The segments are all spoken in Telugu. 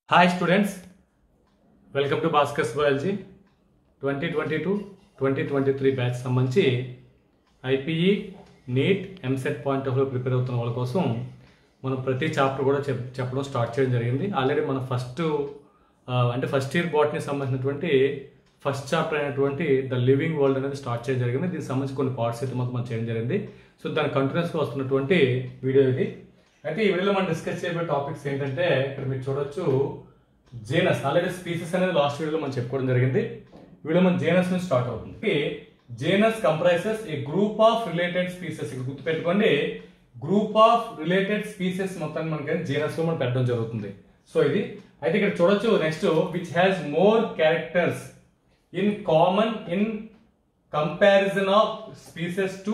hi students welcome to Bhaskar's biology twenty twenty two twenty twenty three batch సంబంధించి IPE NEET EAMCET point of prepare అవుతున్న వాళ్ళ కోసం మనం ప్రతి చాప్టర్ కూడా చెప్ చెప్పడం స్టార్ట్ చేయడం జరిగింది ఆల్రెడీ మనం ఫస్ట్ అంటే ఫస్ట్ ఇయర్ బాట్ని సంబంధించినటువంటి ఫస్ట్ చాప్టర్ అయినటువంటి ద లివింగ్ వరల్డ్ అనేది స్టార్ట్ చేయడం జరిగింది దీనికి సంబంధించి కొన్ని పార్ట్స్ అయితే మొత్తం మనం చేయడం జరిగింది సో దాని కంటిన్యూస్గా వస్తున్నటువంటి వీడియో ఇది అయితే ఈ వీడియోలో మనం డిస్కస్ చేయబోయే టాపిక్స్ ఏంటంటే ఇక్కడ మీరు చూడొచ్చు జేనస్ ఆల్రెడీ స్పీసెస్ అనేది లాస్ట్ వీడియోలో మనం చెప్పుకోవడం జరిగింది ఈ వీడియో మన జేనస్ నుంచి స్టార్ట్ అవుతుంది genus comprises a group of related species ఇక్కడ గుర్తుపెట్టుకోండి గ్రూప్ ఆఫ్ రిలేటెడ్ స్పీసెస్ మొత్తాన్ని మనకి జేనస్ లో మనం పెట్టడం జరుగుతుంది సో ఇది అయితే ఇక్కడ చూడొచ్చు next which has more characters in common in comparison of species to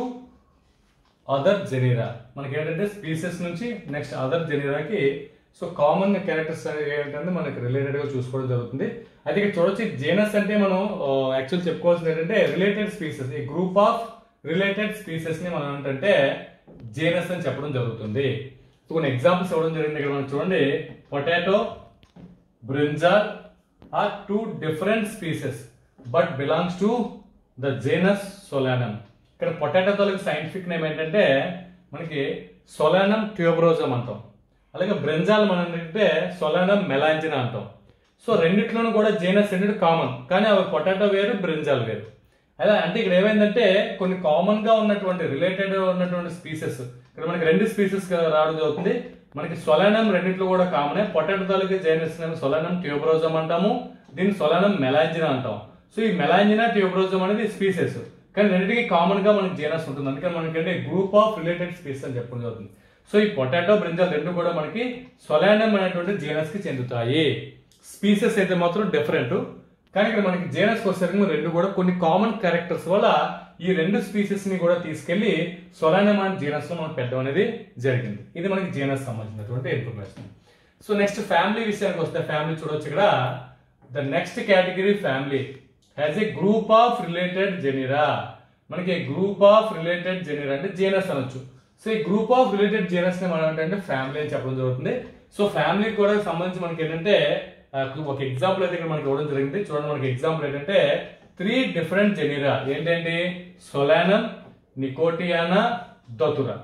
other genera మనకి ఏంటంటే స్పీసెస్ నుంచి నెక్స్ట్ అదర్ జెనీరాకి సో కామన్ క్యారెక్టర్స్ ఏంటంటే మనకి రిలేటెడ్ గా చూసుకోవడం జరుగుతుంది అయితే ఇక్కడ చూడొచ్చు జేనస్ అంటే మనం యాక్చువల్ చెప్పుకోవాల్సింది ఏంటంటే రిలేటెడ్ స్పీసెస్ ఈ గ్రూప్ ఆఫ్ రిలేటెడ్ స్పీసెస్ ని మనం ఏంటంటే జేనస్ అని చెప్పడం జరుగుతుంది సో కొన్ని ఎగ్జాంపుల్స్ ఇవ్వడం జరిగింది ఇక్కడ మనం చూడండి potato brinjal are two different species but belongs to the genus Solanum ఇక్కడ పొటాటో తాలూకు సైంటిఫిక్ నేమ్ ఏంటంటే మనకి సొలానం ట్యూబరోజం అంటాం అలాగే బ్రెంజాల్ మనం ఏంటంటే సొలానం మెలాంజినా అంటాం సో రెండిట్లోనూ కూడా జేనస్ రెండిటి కామన్ కానీ అవి పొటాటో వేరు బ్రింజాల్ వేరు అదే అంటే ఇక్కడ ఏమైందంటే కొన్ని కామన్ గా ఉన్నటువంటి రిలేటెడ్ ఉన్నటువంటి స్పీసెస్ ఇక్కడ మనకి రెండు స్పీసెస్ రావడం జరుగుతుంది మనకి సొలానం రెండిట్లో కూడా కామనే పొటాటో తాలూకు జైనస్ సొలానం ట్యూబరోజం అంటాము దీన్ని సొలానం మెలాంజినా అంటాం సో ఈ మెలాంజినా ట్యూబరోజం అనేది స్పీసెస్ కానీ రెండింటికి కామన్ గా మనకి జేనస్ ఉంటుంది అందుకని మనకి అంటే గ్రూప్ ఆఫ్ రిలేటెడ్ స్పీసెస్ అని చెప్పడం జరుగుతుంది సో ఈ పొటాటో బ్రింజాల్ రెండు కూడా మనకి సొలానం అనేటువంటి జీనస్ కి చెందుతాయి స్పీసెస్ అయితే మాత్రం డిఫరెంట్ కానీ ఇక్కడ మనకి జేనస్ వచ్చేసరికి రెండు కూడా కొన్ని కామన్ క్యారెక్టర్స్ వల్ల ఈ రెండు స్పీసెస్ ని కూడా తీసుకెళ్లి సొలానం అనే జీనస్ లో మనం పెట్టడం అనేది జరిగింది ఇది మనకి జీనస్ సంబంధించినటువంటి ఇన్ఫర్మేషన్ సో నెక్స్ట్ ఫ్యామిలీ విషయానికి వస్తే ఫ్యామిలీ చూడొచ్చు ఇక్కడ the next category family has a group of related genera మనకి గ్రూప్ ఆఫ్ రిలేటెడ్ జెనిరా అంటే జేనస్ అనొచ్చు సో ఈ గ్రూప్ ఆఫ్ రిలేటెడ్ జేనస్ ని మనం ఏంటంటే ఫ్యామిలీ అని చెప్పడం జరుగుతుంది సో ఫ్యామిలీ కూడా సంబంధించి మనకి ఏంటంటే ఆ, ఒక ఎగ్జాంపుల్ అయితే ఇక్కడ మనకి ఇవ్వడం జరిగింది చూడండి మనకి ఎగ్జాంపుల్ ఏంటంటే త్రీ డిఫరెంట్ జెనిరా ఏంటంటే సొలానం నికోటియానా దతురా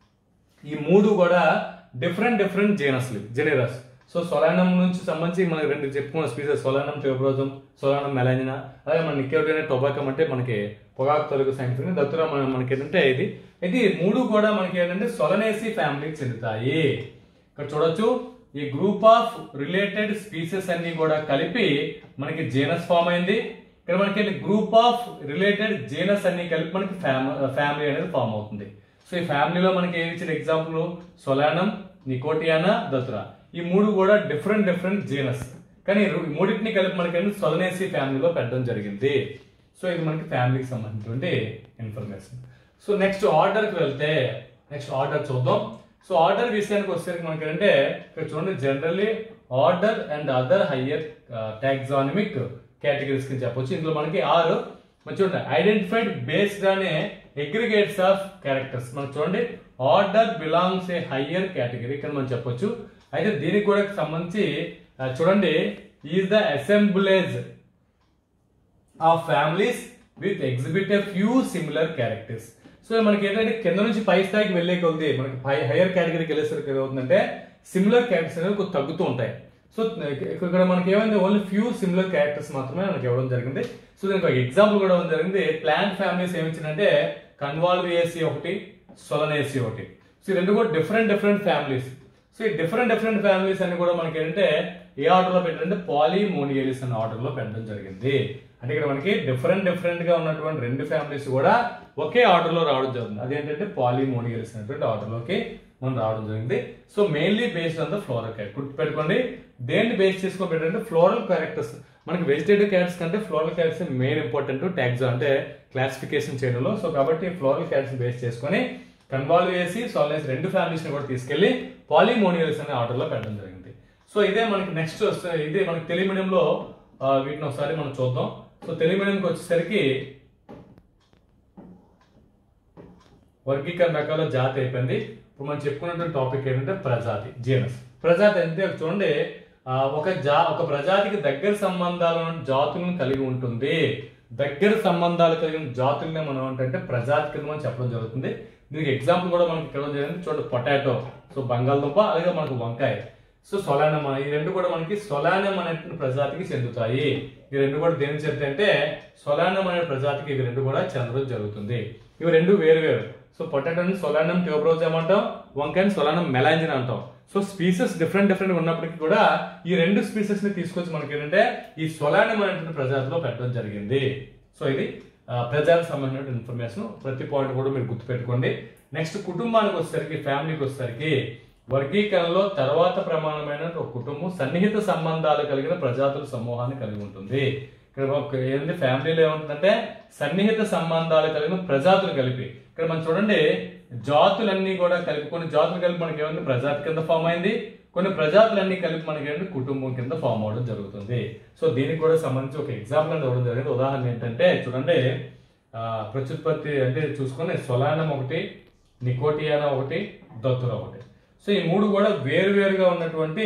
ఈ మూడు కూడా డిఫరెంట్ డిఫరెంట్ జేనస్లు జెనేరస్ సో సొలానం నుంచి సంబంధించి మనకి రెండు చెప్పుకున్న స్పీసెస్ సొలానం ట్యూబ్రోజం సొలానం మెలానినా అలాగే మన నికోటియా టొబాకం అంటే మనకి పొగాకు తొలగు సైన్స్ దత్తురా మన మనకి ఏంటంటే ఇది ఇది మూడు కూడా మనకి ఏంటంటే సొలనేసి ఫ్యామిలీకి చెందుతాయి ఇక్కడ చూడొచ్చు ఈ గ్రూప్ ఆఫ్ రిలేటెడ్ స్పీసెస్ అన్ని కూడా కలిపి మనకి జేనస్ ఫామ్ అయింది ఇక్కడ మనకి గ్రూప్ ఆఫ్ రిలేటెడ్ జేనస్ అన్ని కలిపి మనకి ఫ్యామిలీ అనేది ఫామ్ అవుతుంది సో ఈ ఫ్యామిలీలో మనకి ఏమి ఇచ్చిన ఎగ్జాంపుల్ సొలానం నికోటియానా దతురా ఈ మూడు కూడా డిఫరెంట్ డిఫరెంట్ జీనస్ కానీ ఈ రు- ఈ మూడింటిని కలిపి మనకి సొలనేసి ఫ్యామిలీలో పెట్టడం జరిగింది సో ఇది మనకి ఫ్యామిలీకి సంబంధించినటువంటి ఇన్ఫర్మేషన్ సో నెక్స్ట్ ఆర్డర్కి వెళ్తే నెక్స్ట్ ఆర్డర్ చూద్దాం సో ఆర్డర్ విషయానికి వచ్చేసరికి మనకి ఏంటంటే ఇక్కడ చూడండి generally order and other higher taxonomic categories కింద చెప్పొచ్చు ఇందులో మనకి ఆరు మరి చూడండి ఐడెంటిఫైడ్ బేస్డ్ అనే అగ్రిగేట్స్ ఆఫ్ క్యారెక్టర్స్ మనం చూడండి order belongs a higher category కింద మనం చెప్పొచ్చు అయితే దీనికి కూడా సంబంధించి ఆ, చూడండి is the assemblage of families with exhibit a few similar characters so మనకి ఏంటంటే కింద నుంచి పై స్థాయికి వెళ్ళే కొద్ది మనకి పై హైయర్ కేటగిరీకి వెళ్ళేసరికి ఏమవుతుందంటే సిమిలర్ క్యారెక్టర్స్ అనేవి కొంచెం తగ్గుతూ ఉంటాయి సో ఇక్కడ మనకి ఏమైంది ఓన్లీ ఫ్యూ సిమిలర్ క్యారెక్టర్స్ మాత్రమే మనకి ఇవ్వడం జరిగింది సో దీనికి ఒక ఎగ్జాంపుల్ కూడా ఇవ్వడం జరిగింది ప్లాంట్ ఫ్యామిలీస్ ఏమిచ్చిందంటే కన్వాల్వియేసి ఒకటి సొలనేసి ఒకటి సో ఈ రెండు కూడా డిఫరెంట్ డిఫరెంట్ ఫ్యామిలీస్ సో ఈ డిఫరెంట్ డిఫరెంట్ ఫ్యామిలీస్ అన్ని కూడా మనకి ఏంటంటే ఏ ఆర్డర్ లో పెట్టారంటే పాలిమోనియలిస్ అనే ఆర్డర్ లో పెట్టడం జరిగింది అంటే ఇక్కడ మనకి డిఫరెంట్ డిఫరెంట్ గా ఉన్నటువంటి రెండు ఫ్యామిలీస్ కూడా ఒకే ఆర్డర్ లో రావడం జరుగుతుంది అదేంటంటే పాలిమోనియలిస్ అనేటువంటి ఆర్డర్ లోకి మనం రావడం జరిగింది so mainly based on the floral character గుర్తుపెట్టుకోండి దేన్ని బేస్ చేసుకొని పెట్టంటే ఫ్లోరల్ క్యారెక్టర్స్ మనకి వెజిటేటివ్ క్యారెక్టర్స్ కంటే floral characters main important tags అంటే క్లాసిఫికేషన్ చేయడంలో సో కాబట్టి ఫ్లోరల్ క్యారెక్టర్స్ బేస్ చేసుకొని కన్వాల్వ్ చేసి సాల్వేస్ రెండు ఫ్యామిలీస్ ని కూడా తీసుకెళ్లి పాలిమోనియల్స్ అనే ఆర్డర్ లో పెట్టడం జరిగింది సో ఇదే మనకి నెక్స్ట్ వస్తే ఇదే మనకి తెలుగు మీడియంలో ఆ, వీటిని ఒకసారి మనం చూద్దాం సో తెలుగు మీడియంకి వచ్చేసరికి వర్గీకరణ రకాల జాతి అయిపోయింది ఇప్పుడు మనం చెప్పుకున్నటువంటి టాపిక్ ఏంటంటే ప్రజాతి జీనస్ ప్రజాతి అంటే చూడండి ఆ, ఒక జా ఒక ప్రజాతికి దగ్గర సంబంధాలను జాతులను కలిగి ఉంటుంది దగ్గర సంబంధాలు కలిగిన జాతుల్ని మనం ఏంటంటే ప్రజాతి కింద మనం చెప్పడం జరుగుతుంది దీనికి ఎగ్జాంపుల్ కూడా మనకి ఇక్కడ జరిగింది చూడండి పొటాటో సో బంగాళదుంప అలాగే మనకు వంకాయ సో సొలానం ఈ రెండు కూడా మనకి సొలానం అనే ప్రజాతికి చెందుతాయి ఈ రెండు కూడా దేని చెందుతాయి అంటే సొలానం అనే ప్రజాతికి ఇవి రెండు కూడా చెందడం జరుగుతుంది ఇవి రెండు వేరు వేరు సో పొటాటోని సొలానం ట్యూబ్రోజం అంటాం వంకాయని సొలానం మెలాంజిన్ అంటాం సో స్పీసెస్ డిఫరెంట్ డిఫరెంట్ ఉన్నప్పటికీ కూడా ఈ రెండు స్పీసెస్ ని తీసుకొచ్చి మనకి ఏంటంటే ఈ సొలానం అనేటువంటి ప్రజాతిలో పెట్టడం జరిగింది సో ఇది ఆ, ప్రజలకు సంబంధించిన ఇన్ఫర్మేషన్ ప్రతి పాయింట్ కూడా మీరు గుర్తుపెట్టుకోండి నెక్స్ట్ కుటుంబానికి వచ్చేసరికి ఫ్యామిలీకి వచ్చేసరికి వర్గీకరణలో తర్వాత ప్రమాణమైన ఒక కుటుంబం సన్నిహిత సంబంధాలు కలిగిన ప్రజాతుల సమూహాన్ని కలిగి ఉంటుంది ఇక్కడ ఒక ఏంది ఫ్యామిలీలో ఏముంటుందంటే సన్నిహిత సంబంధాలు కలిగిన ప్రజాతులు కలిపి ఇక్కడ మనం చూడండి జాతులన్నీ కూడా కలిపి కొన్ని జాతులు కలిపి మనకి ఏమైంది ప్రజాతి కింద ఫామ్ అయింది కొన్ని ప్రజాతులన్నీ కలిపి మనకి ఏంటి కుటుంబం కింద ఫామ్ అవడం జరుగుతుంది సో దీనికి కూడా సంబంధించి ఒక ఎగ్జాంపుల్ అనేది ఇవ్వడం జరిగింది ఉదాహరణ ఏంటంటే చూడండి ఆ, ప్రత్యుత్పత్తి అంటే చూసుకొని సొలానం ఒకటి నికోటియానా ఒకటి దత్తుర ఒకటి సో ఈ మూడు కూడా వేరువేరుగా ఉన్నటువంటి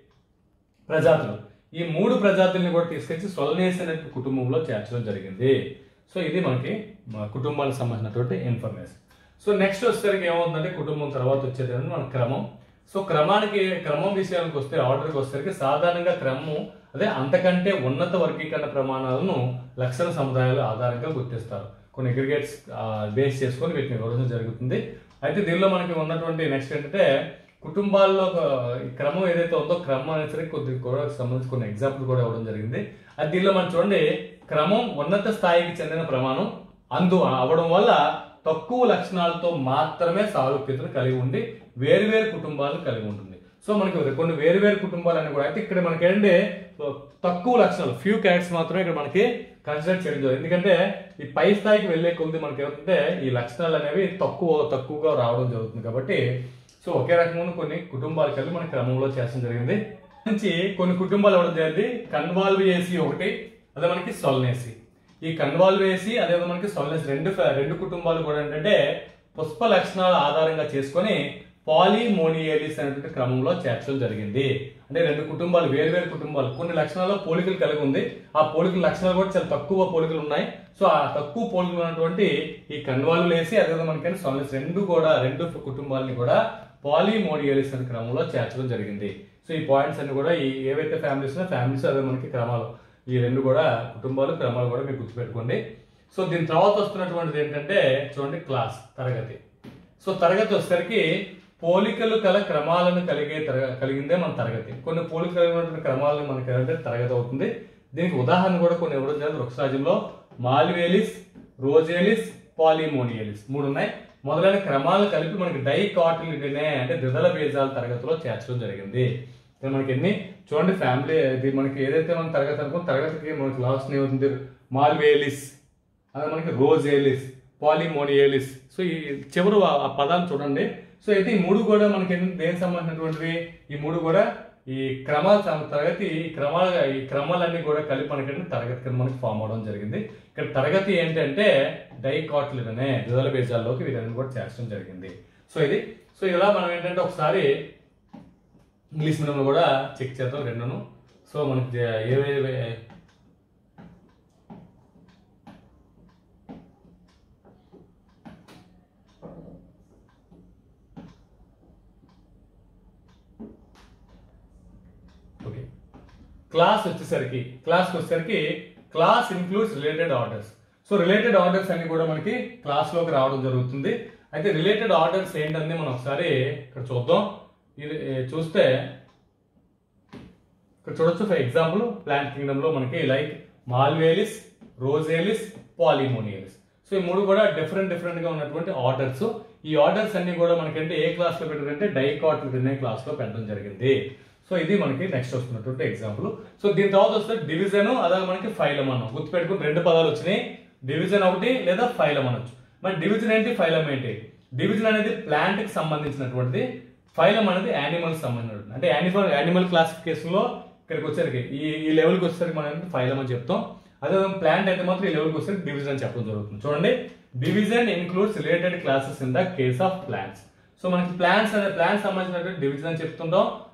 ప్రజాతులు ఈ మూడు ప్రజాతుల్ని కూడా తీసుకొచ్చి సొలనేస్ అనే కుటుంబంలో చేర్చడం జరిగింది సో ఇది మనకి మా కుటుంబానికి సంబంధించినటువంటి ఇన్ఫర్మేషన్ సో నెక్స్ట్ వచ్చేసరికి ఏమవుతుందంటే కుటుంబం తర్వాత వచ్చేది ఏంటంటే మన క్రమం సో క్రమానికి క్రమం విషయానికి వస్తే ఆర్డర్కి వచ్చేసరికి సాధారణంగా క్రమం అదే అంతకంటే ఉన్నత వర్గీకరణ ప్రమాణాలను లక్షణ సముదాయాల ఆధారంగా గుర్తిస్తారు కొన్ని అగ్రిగేట్స్ బేస్ చేసుకొని వీటిని వివరించడం జరుగుతుంది అయితే దీనిలో మనకి ఉన్నటువంటి నెక్స్ట్ ఏంటంటే కుటుంబాల్లో ఒక ఈ క్రమం ఏదైతే ఉందో క్రమం అనేది కొద్ది కూడా సంబంధించి కొన్ని ఎగ్జాంపుల్ కూడా ఇవ్వడం జరిగింది అది దీనిలో మనం చూడండి క్రమం ఉన్నత స్థాయికి చెందిన ప్రమాణం అందు అవడం వల్ల తక్కువ లక్షణాలతో మాత్రమే సారూప్యతను కలిగి ఉండి వేరువేరు కుటుంబాలను కలిగి ఉంటుంది సో మనకి కొన్ని వేరువేరు కుటుంబాలని కూడా అయితే ఇక్కడ మనకి ఏంటంటే తక్కువ లక్షణాలు ఫ్యూ క్యారెక్టర్స్ మాత్రమే ఇక్కడ మనకి కన్సిడర్ చేయడం జరుగుతుంది ఎందుకంటే ఈ పై స్థాయికి వెళ్ళే కొద్ది మనకి ఏమవుతుంటే ఈ లక్షణాలు అనేవి తక్కువ తక్కువగా రావడం జరుగుతుంది కాబట్టి సో ఒకే రకమైన కొన్ని కుటుంబాలు కలిపి మన క్రమంలో చేస్తడం జరిగింది నుంచి కొన్ని కుటుంబాలు ఇవ్వడం జరిగింది కన్వాల్వ్ ఏసీ ఒకటి అదే మనకి సొల్నేసి ఈ కన్వాల్వ్ వేసి అదే మనకి సొల్నేసి రెండు ఫ- రెండు కుటుంబాలు కూడా ఏంటంటే పుష్ప లక్షణాల ఆధారంగా చేసుకొని పాలిమోనియలిస్ అనేటువంటి క్రమంలో చేర్చడం జరిగింది అంటే రెండు కుటుంబాలు వేరు వేరు కుటుంబాలు కొన్ని లక్షణాల్లో పోలికలు కలిగి ఉంది ఆ పోలికల లక్షణాలు కూడా చాలా తక్కువ పోలికలు ఉన్నాయి సో ఆ తక్కువ పోలికలు ఉన్నటువంటి ఈ కన్వాలు వేసి అదే మనకి సొల్నేసి రెండు కూడా రెండు కుటుంబాలని కూడా పాలిమోనియలిస్ అనే క్రమంలో చేర్చడం జరిగింది సో ఈ పాయింట్స్ అన్ని కూడా ఈ ఏవైతే ఫ్యామిలీస్ ఉన్నాయో ఫ్యామిలీస్ అదే మనకి క్రమాలు ఈ రెండు కూడా కుటుంబాలు క్రమాలు కూడా మీరు గుర్తుపెట్టుకోండి సో దీని తర్వాత వస్తున్నటువంటిది ఏంటంటే చూడండి క్లాస్ తరగతి సో తరగతి వచ్చేసరికి పోలికలు కల క్రమాలను కలిగే తరగ- కలిగిందే మన తరగతి కొన్ని పోలికలు కలిగినటువంటి క్రమాలను మనకి ఏంటంటే తరగతి అవుతుంది దీనికి ఉదాహరణ కూడా కొన్ని ఇవ్వడం జరిగింది వృక్షరాజ్యంలో మాల్వేలిస్ రోజేలిస్ పాలిమోనియలిస్ మూడు ఉన్నాయి మొదలైన క్రమాలు కలిపి మనకి డై కాటిలిడనే అంటే ద్విదళ బీజాల తరగతిలో చేర్చడం జరిగింది ఇక్కడ మనకి ఎన్ని చూడండి ఫ్యామిలీ ఇది మనకి ఏదైతే మనం తరగతి అనుకో తరగతికి మనకి లాస్ట్ ఏమవుతుంది మాల్వేలిస్ అదే మనకి రోజేలిస్ పాలిమోనియలిస్ సో ఈ చివరు ఆ ఆ పదాన్ని చూడండి సో అయితే ఈ మూడు కూడా మనకి ఏంటంటే దేనికి సంబంధించినటువంటివి ఈ మూడు కూడా ఈ క్రమాల సం- తరగతి ఈ క్రమాల ఈ క్రమాలన్నీ కూడా కలిపి మనకి ఏంటంటే తరగతి కింద మనకి ఫామ్ అవడం జరిగింది ఇక్కడ తరగతి ఏంటంటే డైకాట్లిన్ అనే ద్విదళ బీజాల్లోకి వీటన్ని కూడా చేర్చడం జరిగింది సో ఇది సో ఇలా మనం ఏంటంటే ఒకసారి ఇంగ్లీష్ మీడియంలో కూడా చెక్ చేద్దాం రెండును సో మనకి జ- ఏవే ఓకే క్లాస్ వచ్చేసరికి క్లాస్కి వచ్చేసరికి class includes related orders so related orders అన్ని కూడా మనకి క్లాస్లోకి రావడం జరుగుతుంది అయితే రిలేటెడ్ ఆర్డర్స్ ఏంటని మనం ఒకసారి ఇక్కడ చూద్దాం ఇది ఏ, చూస్తే ఇక్కడ చూడొచ్చు ఫర్ ఎగ్జాంపుల్ ప్లాంట్ కింగ్డమ్ లో మనకి లైక్ మాల్వేలిస్ రోజేలిస్ పాలిమోనియలిస్ సో ఈ మూడు కూడా డిఫరెంట్ డిఫరెంట్ గా ఉన్నటువంటి ఆర్డర్స్ ఈ ఆర్డర్స్ అన్ని కూడా మనకంటే ఏ క్లాస్ లో పెట్టారంటే డైకాట్ అనే క్లాస్ లో పెట్టడం జరిగింది సో ఇది మనకి నెక్స్ట్ వస్తున్నటువంటి ఎగ్జాంపుల్ సో దీని తర్వాత వస్తే డివిజన్ అలాగే మనకి ఫైలం అన్నాం గుర్తుపెట్టుకుని రెండు పదాలు వచ్చినాయి డివిజన్ ఒకటి లేదా ఫైలం అనొచ్చు మరి డివిజన్ ఏంటి ఫైలం ఏంటి డివిజన్ అనేది ప్లాంట్ కి సంబంధించినటువంటిది ఫైలం అనేది యానిమల్ సంబంధించినటువంటి అంటే యానిమల్ యానిమల్ క్లాసిఫికేషన్ లో ఇక్కడికి వచ్చేసరికి ఈ ఈ లెవెల్కి వచ్చేసరికి మనం ఫైలం అని చెప్తాం అదే ప్లాంట్ అయితే మాత్రం ఈ లెవెల్కి వచ్చేసరికి డివిజన్ చెప్పడం జరుగుతుంది చూడండి division includes related classes in the case of plants so మనకి ప్లాంట్స్ అనే ప్లాంట్స్ సంబంధించినటువంటి డివిజన్ అని చెప్తుంటాం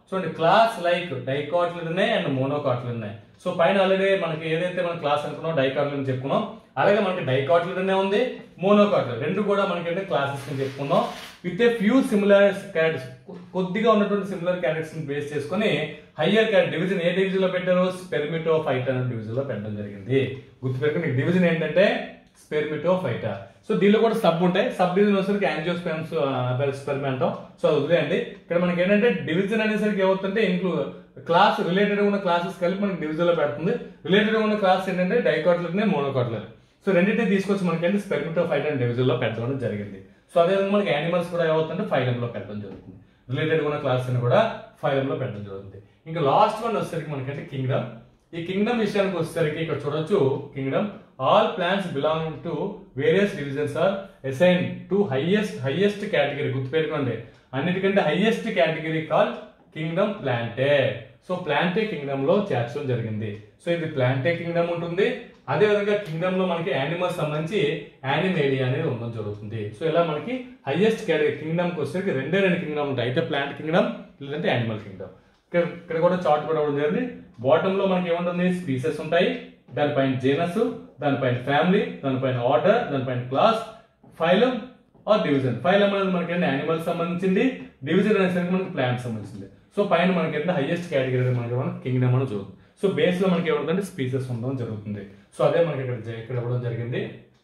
చూడండి క్లాస్ లైక్ డైకాట్లు ఉన్నాయి అండ్ మోనోకాట్లు ఉన్నాయి సో పైన ఆల్రెడీ మనకి ఏదైతే మనం క్లాస్ అనుకున్నాం డైకాట్లు అని చెప్పుకున్నాం అలాగే మనకి డైకాట్లనే ఉంది మోనోకాట్లు రెండు కూడా మనకి అంటే క్లాసెస్ అని చెప్పుకున్నాం with a few similar characters కొద్దిగా ఉన్నటువంటి సిమిలర్ క్యారెక్టర్స్ ని బేస్ చేసుకొని higher character division a division లో పెట్టారు స్పెర్మిటో ఫైట్ అనే డివిజన్ లో పెట్టడం జరిగింది గుర్తుపెట్టుకుని డివిజన్ ఏంటంటే స్పెర్మిటో ఫైటా సో దీనిలో కూడా సబ్ ఉంటాయి సబ్ డివిజన్ వచ్చేసరికి యాంజియోస్పెమ్స్ స్పెర్మ్ అంటాం సో అది వదిలేయండి ఇక్కడ మనకి ఏంటంటే డివిజన్ అనేసరికి ఏమవుతుంటే ఇంక్లూ క్లాస్ రిలేటెడ్ ఉన్న క్లాసెస్ కలిపి మనకి డివిజన్ లో పెడుతుంది రిలేటెడ్ ఉన్న క్లాస్ ఏంటంటే డైకాట్లనే మోనోకాట్లర్ సో రెండింటిని తీసుకొచ్చి మనకి స్పెర్మిటో ఫైట్ అండ్ డివిజన్ లో పెట్టడం జరిగింది సో అదేవిధంగా మనకి యానిమల్స్ కూడా ఏమవుతుంటే ఫైలం లో పెట్టడం జరుగుతుంది రిలేటెడ్ ఉన్న క్లాస్ అని కూడా ఫైలం లో పెట్టడం జరుగుతుంది ఇంకా లాస్ట్ వన్ వచ్చేసరికి మనకంటే కింగ్డమ్ ఈ కింగ్డమ్ విషయానికి వచ్చేసరికి ఇక్కడ చూడొచ్చు kingdom all plants belong to various divisions are assign to highest highest category గుర్తుపెట్టుకోండి అన్నిటికంటే highest category call kingdom Plantae so Plantae kingdom లో చేర్చడం జరిగింది సో ఇది ప్లాంటే కింగ్డమ్ ఉంటుంది అదే విధంగా కింగ్డమ్ లో మనకి యానిమల్స్ సంబంధించి యానిమేలియా అనేది ఉండడం జరుగుతుంది సో ఇలా మనకి హైయెస్ట్ కేటగిరీ కింగ్డమ్ కి వచ్చేసరికి రెండే రెండు కింగ్డమ్ ఉంటాయి అయితే ప్లాంట్ కింగ్డమ్ లేదంటే యానిమల్ కింగ్డమ్ ఇక్కడ ఇక్కడ కూడా చార్ట్ కూడా ఉండడం జరిగింది బాటమ్ లో మనకి ఏముంటుంది స్పీసెస్ ఉంటాయి దానిపైన జేనస్ దానిపైన ఫ్యామిలీ దానిపైన ఆర్డర్ దానిపైన class phylum or division phylum అనేది మనకి యానిమల్ సంబంధించింది డివిజన్ అనేసరికి మనకి ప్లాంట్ సంబంధించింది సో పైన మనకి ఎంత హైయెస్ట్ కేటగిరీ మనకి మనకి కింగ్డమ్ అని చూద్దాం సో బేస్ లో మనకి ఏముంటుందంటే స్పీసెస్ ఉండడం జరుగుతుంది సో అదే మనకి ఇక్కడ జ- ఇక్కడ ఇవ్వడం జరిగింది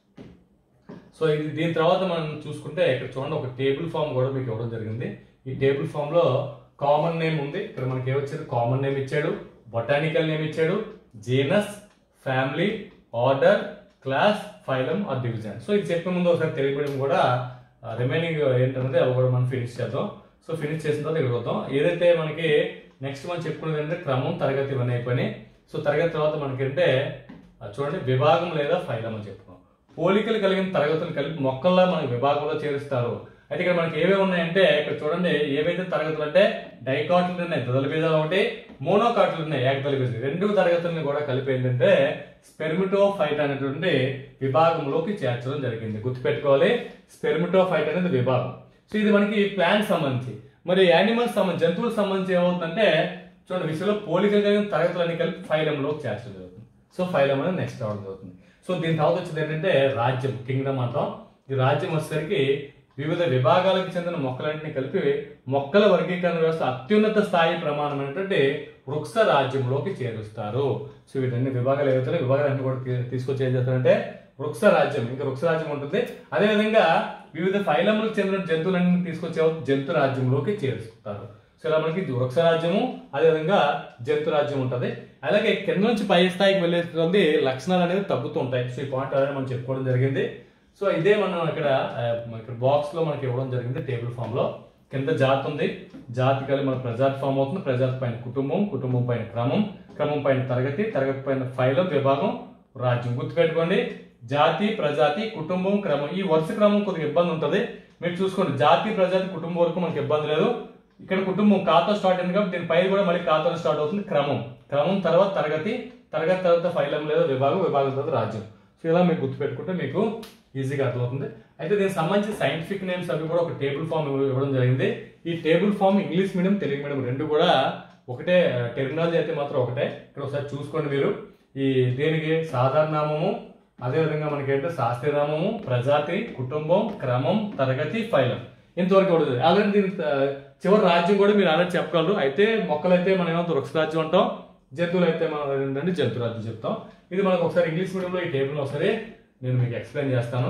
సో ఇది దీని తర్వాత మనం చూసుకుంటే ఇక్కడ చూడండి ఒక టేబుల్ ఫామ్ కూడా మీకు ఇవ్వడం జరిగింది ఈ టేబుల్ ఫామ్ లో కామన్ నేమ్ ఉంది ఇక్కడ మనకి ఏమొచ్చింది కామన్ నేమ్ ఇచ్చాడు బొటానికల్ నేమ్ ఇచ్చాడు genus family order class phylum or division so ఇది చెప్పే ముందు ఒకసారి తెలియబడి కూడా రిమైనింగ్ ఏంటన్నది అవి కూడా మనం ఫినిష్ చేద్దాం సో ఫినిష్ చేసిన తర్వాత ఇక్కడ వద్దాం ఏదైతే మనకి నెక్స్ట్ మనం చెప్పుకునేది ఏంటంటే క్రమం తరగతి ఇవన్నీ అయిపోయినాయి సో తరగతి తర్వాత మనకి అంటే ఆ చూడండి విభాగం లేదా ఫైలం అని చెప్పుకున్నాం పోలికలు కలిగిన తరగతులు కలిపి మొక్కల్లో మనకి విభాగంలో చేరుస్తారు అయితే ఇక్కడ మనకి ఏవేవి ఉన్నాయంటే ఇక్కడ చూడండి ఏవైతే తరగతులు అంటే డైకాట్లు ఉన్నాయి దొదల బీజాలు ఒకటి మోనోకాట్లు ఉన్నాయి ఏకదళ బీజాలు రెండు తరగతులను కూడా కలిపి ఏంటంటే స్పెర్మిటో ఫైట్ అనేటువంటి విభాగంలోకి చేర్చడం జరిగింది గుర్తుపెట్టుకోవాలి స్పెర్మిటో ఫైట్ అనేది విభాగం సో ఇది మనకి ప్లాంట్ సంబంధించి మరి యానిమల్స్ సంబంధించి జంతువులకు సంబంధించి ఏమవుతుందంటే చూడండి విషయంలో పోలికలు కలిగిన తరగతులన్నీ కలిపి ఫైలంలోకి చేర్చడం జరుగుతుంది సో ఫైలం అనేది నెక్స్ట్ రావడం జరుగుతుంది సో దీని తర్వాత వచ్చేది ఏంటంటే రాజ్యం కింగ్డమ్ అంటాం ఈ రాజ్యం వచ్చేసరికి వివిధ విభాగాలకు చెందిన మొక్కలన్నింటినీ కలిపి మొక్కల వర్గీకరణ వ్యవస్థ అత్యున్నత స్థాయి ప్రమాణమైనటువంటి వృక్ష రాజ్యంలోకి చేరుస్తారు సో వీటన్ని విభాగాలు ఏవైతే విభాగాలన్నీ కూడా తీ- తీసుకొచ్చి ఏం చేస్తారంటే వృక్ష రాజ్యం ఇంకా వృక్ష రాజ్యం ఉంటుంది అదేవిధంగా వివిధ ఫైలములకు చెందిన జంతువులన్నీ తీసుకొచ్చే జంతు రాజ్యంలోకి చేరుస్తారు సో ఇలా మనకి వృక్ష రాజ్యము అదేవిధంగా జంతు రాజ్యం ఉంటుంది అలాగే కింద నుంచి పై స్థాయికి వెళ్ళే కొద్దీ లక్షణాలు అనేవి తగ్గుతూ ఉంటాయి సో ఈ పాయింట్ అనేది మనం చెప్పుకోవడం జరిగింది సో ఇదే మనం ఇక్కడ ఆ, ఇక్కడ బాక్స్ లో మనకి ఇవ్వడం జరిగింది టేబుల్ ఫామ్ లో కింద జాతి ఉంది జాతి కలిగి మన ప్రజాతి ఫామ్ అవుతుంది ప్రజాతి పైన కుటుంబం కుటుంబం పైన క్రమం క్రమం పైన తరగతి తరగతి పైన ఫైలం విభాగం రాజ్యం గుర్తుపెట్టుకోండి జాతి ప్రజాతి కుటుంబం క్రమం ఈ వరుస క్రమం కొద్దిగా ఇబ్బంది ఉంటుంది మీరు చూసుకోండి జాతి ప్రజాతి కుటుంబం వరకు మనకి ఇబ్బంది లేదు ఇక్కడ కుటుంబం కాతో స్టార్ట్ అయింది కాబట్టి దీని పై కూడా మళ్ళీ కాతో స్టార్ట్ అవుతుంది క్రమం క్రమం తర్వాత తరగతి తరగతి తర్వాత ఫైలం లేదా విభాగం విభాగం తర్వాత రాజ్యం సో ఇలా మీకు గుర్తుపెట్టుకుంటే మీకు ఈజీగా అర్థమవుతుంది అయితే దీనికి సంబంధించి సైంటిఫిక్ నేమ్స్ అవి కూడా ఒక టేబుల్ ఫామ్ ఇవ్వడం జరిగింది ఈ table form English medium Telugu medium రెండు కూడా ఒకటే టెర్మినాలజీ అయితే మాత్రం ఒకటే ఇక్కడ ఒకసారి చూసుకోండి మీరు ఈ దీనికి సాధారణ నామము అదేవిధంగా మనకి ఏంటంటే శాస్త్రీయ నామము ప్రజాతి కుటుంబం క్రమం తరగతి ఫైలం ఇంతవరకు ఉంటుంది ఆల్రెడీ దీని ఆ, చివరి రాజ్యం కూడా మీరు ఆల్రెడీ చెప్పగలరు అయితే మొక్కలు అయితే మనం ఏమో వృక్ష రాజ్యం అంటాం జంతువులు అయితే మనం ఏంటంటే జంతు రాజ్యం చెప్తాం ఇది మనకు ఒకసారి ఇంగ్లీష్ మీడియంలో ఈ టేబుల్ ఒకసారి నేను మీకు ఎక్స్ప్లెయిన్ చేస్తాను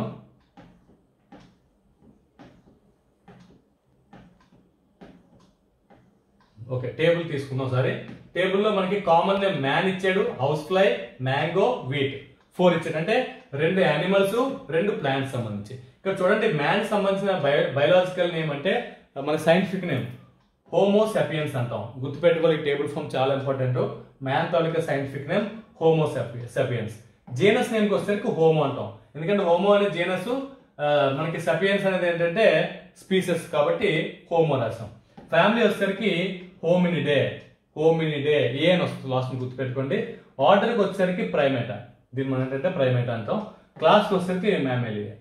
ఓకే టేబుల్ తీసుకుందాం సరే టేబుల్లో మనకి కామన్ నేమ్ మ్యాన్ ఇచ్చాడు house fly mango wheat four ఇచ్చాడు అంటే రెండు యానిమల్స్ రెండు ప్లాంట్స్ సంబంధించి ఇక్కడ చూడండి మ్యాన్ సంబంధించిన బయో బయలాజికల్ నేమ్ అంటే మన సైంటిఫిక్ నేమ్ హోమో సెపియన్స్ అంటాం గుర్తుపెట్టుకోవాలి టేబుల్ ఫామ్ చాలా ఇంపార్టెంట్ మ్యాన్ తాలూకా scientific name Homo sapiens genus నేమ్కి వచ్చేసరికి హోమో అంటాం ఎందుకంటే హోమో అనే జీనస్ మనకి సెపియన్స్ అనేది ఏంటంటే స్పీసెస్ కాబట్టి హోమో రాసాం ఫ్యామిలీ వచ్చేసరికి హోమినిడే హోమినిడే ఏ అని వస్తుంది లాస్ట్ గుర్తుపెట్టుకోండి ఆర్డర్కి వచ్చేసరికి ప్రైమేటా దీన్ని మనం ఏంటంటే ప్రైమేటా అంటాం క్లాస్కి వచ్చేసరికి మ్యామెలియా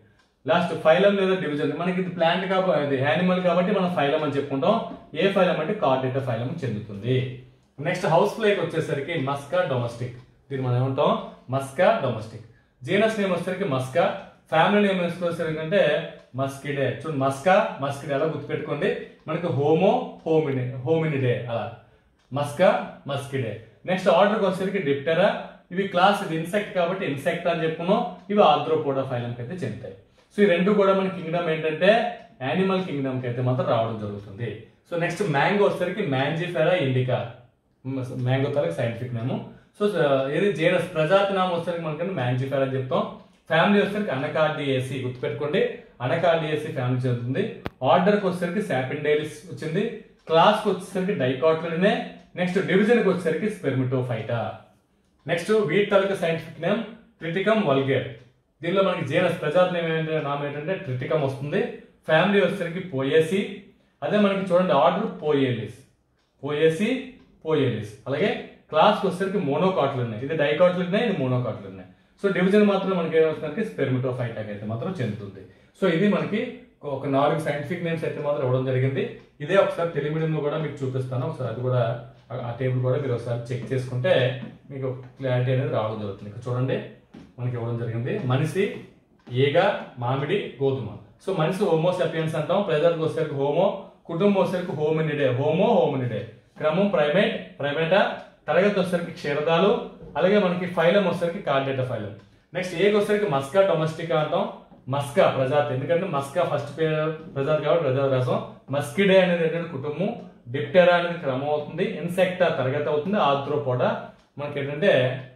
లాస్ట్ ఫైలం లేదా డివిజన్ మనకి ఇది ప్లాంట్ కాబట్టి యానిమల్ కాబట్టి మనం ఫైలం అని చెప్పుకుంటాం ఏ ఫైలం అంటే కార్డేటా ఫైలం చెందుతుంది నెక్స్ట్ హౌస్ ఫ్లైకి వచ్చేసరికి మస్కా డొమెస్టిక్ దీన్ని మనం ఏమంటాం మస్కా డొమెస్టిక్ జీనస్ నేమ్ వచ్చేసరికి మస్కా ఫ్యామిలీ నేమ్ వచ్చేసరికి అంటే మస్కిడే చూడండి మస్కా మస్కిడే అలా గుర్తుపెట్టుకోండి మనకి హోమో హోమిని హోమినిడే అలా మస్కా మస్కిడే నెక్స్ట్ ఆర్డర్కి వచ్చేసరికి డిప్టెరా ఇవి క్లాస్ ఇది ఇన్సెక్ట్ కాబట్టి ఇన్సెక్ట్ అని చెప్పుకున్నాం ఇవి ఆర్థ్రోపోడా ఫైలంకి అయితే చెందుతాయి సో ఈ రెండు కూడా మన కింగ్డమ్ ఏంటంటే యానిమల్ కింగ్డమ్ కి అయితే మాత్రం రావడం జరుగుతుంది సో నెక్స్ట్ మ్యాంగో వచ్చేసరికి మ్యాంజిఫెరా ఇండికా మ్యాంగో తలకి సైంటిఫిక్ నేము సో ఇది జేనస్ ప్రజాతి నామం వచ్చేసరికి మనకి మ్యాంజిఫెరా అని చెప్తాం ఫ్యామిలీ వచ్చేసరికి అనకార్డియేసి గుర్తుపెట్టుకోండి అనకార్డియేసి ఫ్యామిలీ చెందుతుంది ఆర్డర్కి వచ్చేసరికి సాపిండైలిస్ వచ్చింది క్లాస్కి వచ్చేసరికి డైకాట్లనే నెక్స్ట్ డివిజన్కి వచ్చేసరికి స్పెర్మిటోఫైటా నెక్స్ట్ వీటి తాలూకా సైంటిఫిక్ నేమ్ ట్రిటికమ్ వల్గేర్ దీనిలో మనకి జీనస్ ప్రజాతి నేమ్ ఏంటంటే నామం ఏంటంటే ట్రిటికమ్ వస్తుంది ఫ్యామిలీ వచ్చేసరికి పోయేసి అదే మనకి చూడండి ఆర్డర్ పోయేలిస్ పోయేసి పోయేలిస్ అలాగే క్లాస్కి వచ్చేసరికి మోనోకాట్లు ఉన్నాయి ఇది డైకాట్లు ఉన్నాయి ఇది మోనోకాట్లు ఉన్నాయి సో డివిజన్ మాత్రం మనకి ఏమవుతుంది స్పెర్మిటోఫైటాక్ అయితే మాత్రం చెందుతుంది సో ఇది మనకి ఒక నాలుగు సైంటిఫిక్ నేమ్స్ అయితే మాత్రం ఇవ్వడం జరిగింది ఇదే ఒకసారి టెలిమీడియంలో కూడా మీకు చూపిస్తాను ఒకసారి అది కూడా ఆ- ఆ టేబుల్ కూడా మీరు ఒకసారి చెక్ చేసుకుంటే మీకు క్లారిటీ అనేది రావడం జరుగుతుంది ఇక్కడ చూడండి మనకి ఇవ్వడం జరిగింది మనిషి ఈగ మామిడి గోధుమ సో మనిషి హోమో సెపియన్స్ అంటాం ప్రజలకు వచ్చేసరికి హోమో కుటుంబం వచ్చేసరికి హోమినిడే హోమో హోమినిడే క్రమం ప్రైమేట్ ప్రైమేటా తరగతి వచ్చేసరికి క్షీరదాలు అలాగే మనకి ఫైలం వచ్చేసరికి కార్డేటా ఫైలం నెక్స్ట్ ఏకి వచ్చేసరికి మస్కా డొమెస్టికా అంటాం మస్కా ప్రజాతి ఎందుకంటే మస్కా ఫస్ట్ పేరు ప్రజాతి కాబట్టి ప్రజాతి రసం మస్కిడే అనేది ఏంటంటే కుటుంబం డిప్టెరా అనేది క్రమం అవుతుంది ఇన్సెక్టా తరగతి అవుతుంది ఆర్థ్రోపోడా మనకి ఏంటంటే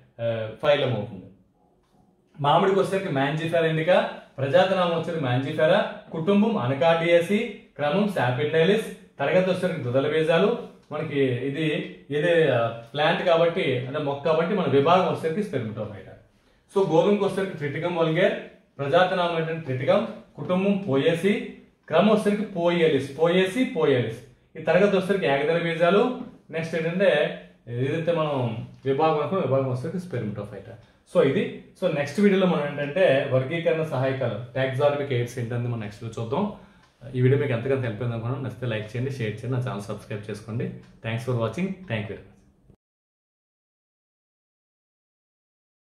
ఫైలం అవుతుంది మామిడికి వచ్చేసరికి మ్యాంజిఫెరా ఇండికా ప్రజాతి నామం వచ్చేసరికి మ్యాంజిఫెరా కుటుంబం అనకాడియసి క్రమం సాపిటైలిస్ తరగతి వచ్చేసరికి దుదల బీజాలు మనకి ఇది ఇది ప్లాంట్ కాబట్టి అంటే మొక్క కాబట్టి మన విభాగం వచ్చేసరికి స్పెర్మిటోఫైటా సో గోధుమకి వచ్చేసరికి ట్రిటికం వల్గేర్ ప్రజాతి నామం ఏంటంటే ట్రిటికం కుటుంబం పోయేసి క్రమం వచ్చేసరికి పోయేలిస్ పోయేసి పోయేలిస్ ఈ తరగతి వచ్చేసరికి ఏకదళ బీజాలు నెక్స్ట్ ఏంటంటే ఏదైతే మనం విభాగం అనుకున్న విభాగం వచ్చేసరికి స్పెర్మిటోఫైటా సో ఇది సో నెక్స్ట్ వీడియోలో మనం ఏంటంటే వర్గీకరణ సహాయకాలు టాక్సానమిక్ ఎయిడ్స్ ఏంటంటే మనం నెక్స్ట్ చూద్దాం ఈ వీడియో మీకు ఎంతగానో హెల్ప్ అయింది అనుకున్నాను నచ్చితే లైక్ చేయండి షేర్ చేయండి నా ఛానల్ సబ్స్క్రైబ్ చేసుకోండి thanks for watching thank you